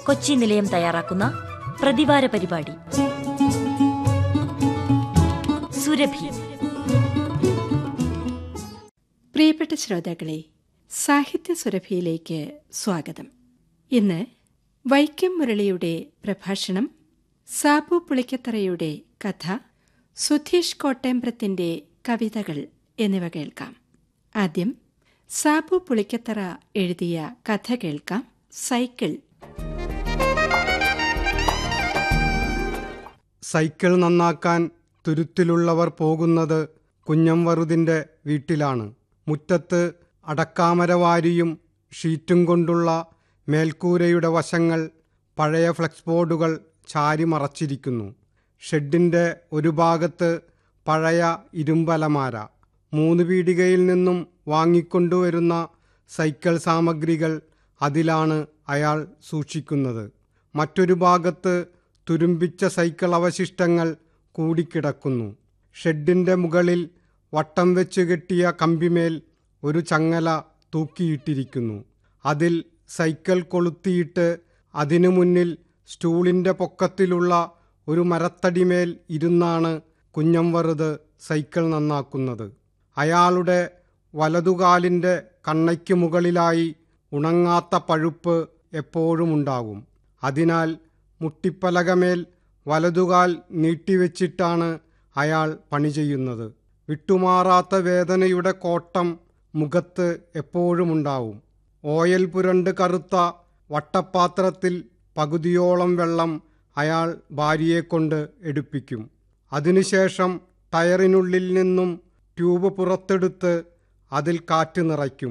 കൊച്ചി നിലയം തയ്യാറാക്കുന്ന പ്രതിവാര പരിപാടി സുരഭി പ്രിയപ്പെട്ട ശ്രോതാക്കളെ സാഹിത്യ സുരഭിയിലേക്ക് സ്വാഗതം ഇന്ന് വൈക്കം മുരളിയുടെ പ്രഭാഷണം സാബു പുളിക്കത്തറയുടെ കഥ സുധീഷ് കോട്ടേമ്പ്രത്തിന്റെ കവിതകൾ എന്നിവ കേൾക്കാം ആദ്യം സാബു പുളിക്കത്തറ എഴുതിയ കഥ കേൾക്കാം സൈക്കിൾ സൈക്കിൾ നന്നാക്കാൻ തുരുത്തിലുള്ളവർ പോകുന്നത് കുഞ്ഞംവറുതിൻ്റെ വീട്ടിലാണ് മുറ്റത്ത് അടക്കാമരവാരിയും ഷീറ്റും കൊണ്ടുള്ള മേൽക്കൂരയുടെ വശങ്ങൾ പഴയ ഫ്ലെക്സ് ബോർഡുകൾ ചാരി മറച്ചിരിക്കുന്നു ഷെഡിൻ്റെ ഒരു ഭാഗത്ത് പഴയ ഇരുമ്പലമാര മൂന്ന് പീടികയിൽ നിന്നും വാങ്ങിക്കൊണ്ടുവരുന്ന സൈക്കിൾ സാമഗ്രികൾ അതിലാണ് അയാൾ സൂക്ഷിക്കുന്നത് മറ്റൊരു ഭാഗത്ത് തുരുമ്പിച്ച സൈക്കിൾ അവശിഷ്ടങ്ങൾ കൂടിക്കിടക്കുന്നു ഷെഡിൻ്റെ മുകളിൽ വട്ടം വെച്ച് കെട്ടിയ കമ്പിമേൽ ഒരു ചങ്ങല തൂക്കിയിട്ടിരിക്കുന്നു അതിൽ സൈക്കിൾ കൊളുത്തിയിട്ട് അതിനു മുന്നിൽ സ്റ്റൂളിൻ്റെ പൊക്കത്തിലുള്ള ഒരു മരത്തടിമേൽ ഇരുന്നാണ് കുഞ്ഞംവറുത് സൈക്കിൾ നന്നാക്കുന്നത് അയാളുടെ വലതുകാലിൻ്റെ കണ്ണയ്ക്ക് മുകളിലായി ഉണങ്ങാത്ത പഴുപ്പ് എപ്പോഴുമുണ്ടാകും അതിനാൽ മുട്ടിപ്പലകമേൽ വലതുകാൽ നീട്ടിവെച്ചിട്ടാണ് അയാൾ പണി ചെയ്യുന്നത് വിട്ടുമാറാത്ത വേദനയുടെ കോട്ടം മുഖത്ത് എപ്പോഴുമുണ്ടാവും ഓയൽ പുരണ്ട് കറുത്ത വട്ടപ്പാത്രത്തിൽ പകുതിയോളം വെള്ളം അയാൾ ഭാര്യയെക്കൊണ്ട് എടുപ്പിക്കും അതിനുശേഷം ടയറിനുള്ളിൽ നിന്നും ട്യൂബ് പുറത്തെടുത്ത് അതിൽ കാറ്റ് നിറയ്ക്കും